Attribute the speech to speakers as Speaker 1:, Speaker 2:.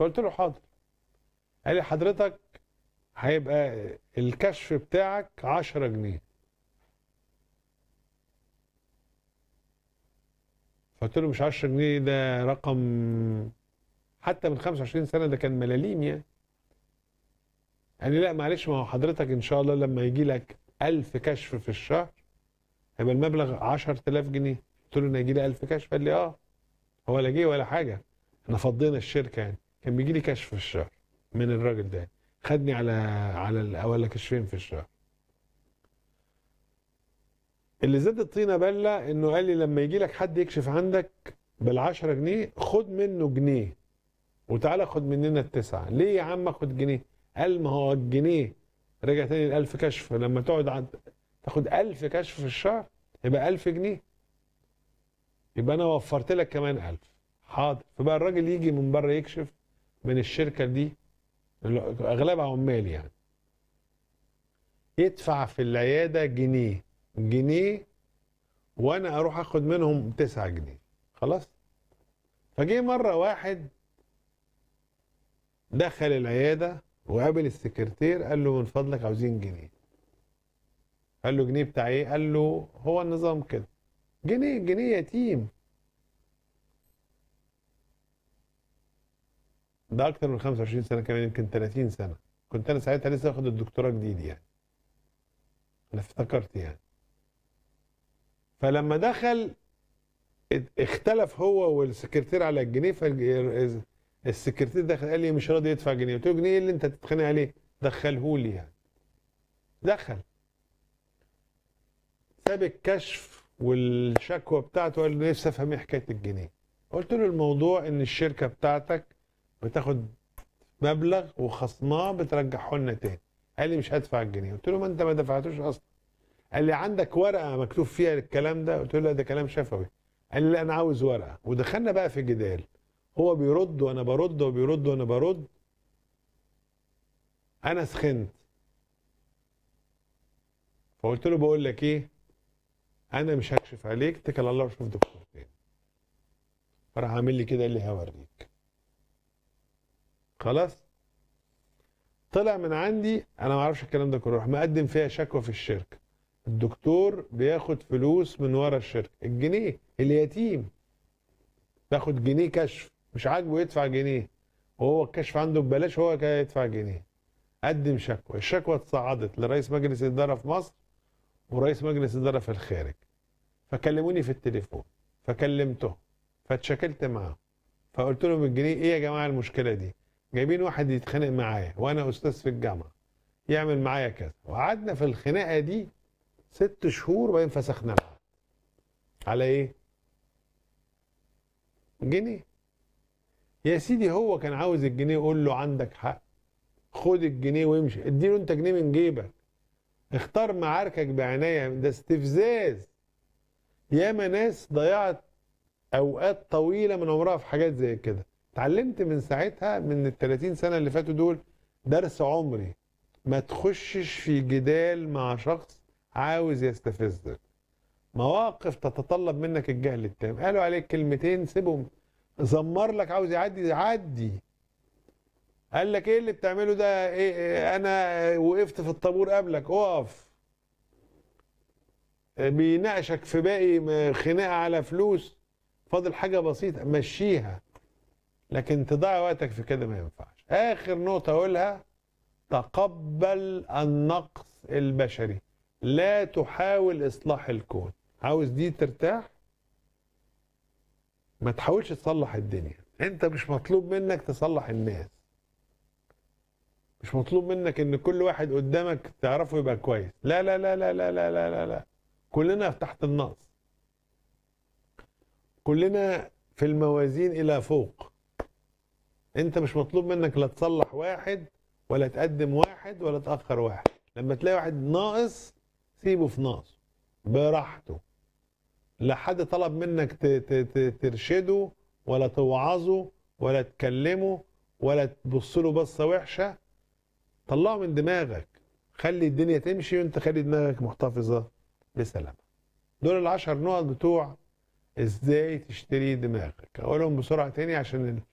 Speaker 1: فقلت له حاضر قال لي حضرتك هيبقى الكشف بتاعك 10 جنيه فقلت له مش 10 جنيه ده رقم حتى من 25 سنه ده كان ملاليم يعني قال لي لا معلش ما هو حضرتك ان شاء الله لما يجي لك 1000 كشف في الشهر هيبقى المبلغ 10000 جنيه قلت له انا هيجي لي 1000 كشف قال لي اه هو لا جه ولا حاجه احنا فضينا الشركه يعني كان بيجي لي كشف في الشهر من الراجل ده خدني على على الاول كشفين في الشهر اللي زاد الطينه بله انه قال لي لما يجي لك حد يكشف عندك بال10 جنيه خد منه جنيه وتعالى خد مننا التسعه ليه يا عم اخد جنيه قال ما هو الجنيه رجع تاني ل 1000 كشف لما تقعد عند تاخد 1000 كشف في الشهر يبقى 1000 جنيه يبقى انا وفرت لك كمان 1000 حاضر فبقى الراجل يجي من بره يكشف من الشركه دي اللي اغلبها عمال يعني يدفع في العياده جنيه جنيه وانا اروح اخد منهم 9 جنيه خلاص فجه مره واحد دخل العياده وقابل السكرتير قال له من فضلك عاوزين جنيه قال له جنيه بتاع ايه قال له هو النظام كده جنيه جنيه يتيم ده اكتر من 25 سنه كمان يمكن 30 سنه كنت انا ساعتها لسه واخد الدكتوراه جديد يعني انا افتكرت يعني فلما دخل اختلف هو والسكرتير على الجنيه فالسكرتير دخل قال لي مش راضي يدفع جنيه قلت له جنيه إيه اللي انت تتخانق عليه دخله لي يعني دخل ساب الكشف والشكوى بتاعته قال لي نفسي افهم ايه حكايه الجنيه قلت له الموضوع ان الشركه بتاعتك بتاخد مبلغ وخصماه بترجعه لنا تاني قال لي مش هدفع الجنيه قلت له ما انت ما دفعتوش اصلا قال لي عندك ورقه مكتوب فيها الكلام ده قلت له لا ده كلام شفوي قال لي لا انا عاوز ورقه ودخلنا بقى في جدال هو بيرد وانا برد وبيرد وانا برد انا سخنت فقلت له بقول لك ايه انا مش هكشف عليك اتكل على الله وشوف دكتور تاني فراح عامل لي كده قال لي هوريك خلاص طلع من عندي انا ما اعرفش الكلام ده كله راح مقدم فيها شكوى في الشركه الدكتور بياخد فلوس من ورا الشركه الجنيه اليتيم بياخد جنيه كشف مش عاجبه يدفع جنيه وهو الكشف عنده ببلاش هو كده يدفع جنيه قدم شكوى الشكوى اتصعدت لرئيس مجلس الاداره في مصر ورئيس مجلس الاداره في الخارج فكلموني في التليفون فكلمته فاتشكلت معاه فقلت لهم الجنيه ايه يا جماعه المشكله دي جايبين واحد يتخانق معايا وانا استاذ في الجامعه يعمل معايا كذا وقعدنا في الخناقه دي ست شهور وبعدين فسخنا العقد على ايه جنيه يا سيدي هو كان عاوز الجنيه يقول له عندك حق خد الجنيه وامشي اديله انت جنيه من جيبك اختار معاركك بعناية ده استفزاز ياما ناس ضيعت اوقات طويله من عمرها في حاجات زي كده اتعلمت من ساعتها من ال 30 سنه اللي فاتوا دول درس عمري ما تخشش في جدال مع شخص عاوز يستفزك مواقف تتطلب منك الجهل التام قالوا عليك كلمتين سيبهم زمر لك عاوز يعدي يعدي قال لك ايه اللي بتعمله ده إيه, إيه انا وقفت في الطابور قبلك اقف بيناقشك في باقي خناقه على فلوس فاضل حاجه بسيطه مشيها لكن تضيع وقتك في كده ما ينفعش اخر نقطه اقولها تقبل النقص البشري لا تحاول اصلاح الكون عاوز دي ترتاح ما تحاولش تصلح الدنيا انت مش مطلوب منك تصلح الناس مش مطلوب منك ان كل واحد قدامك تعرفه يبقى كويس لا لا لا لا لا لا لا لا, لا. كلنا تحت النقص كلنا في الموازين الى فوق انت مش مطلوب منك لا تصلح واحد ولا تقدم واحد ولا تاخر واحد لما تلاقي واحد ناقص سيبه في ناقصه براحته لا حد طلب منك ترشده ولا توعظه ولا تكلمه ولا تبص له بصه وحشه طلعه من دماغك خلي الدنيا تمشي وانت خلي دماغك محتفظه بسلامه دول العشر نقط بتوع ازاي تشتري دماغك اقولهم بسرعه تاني عشان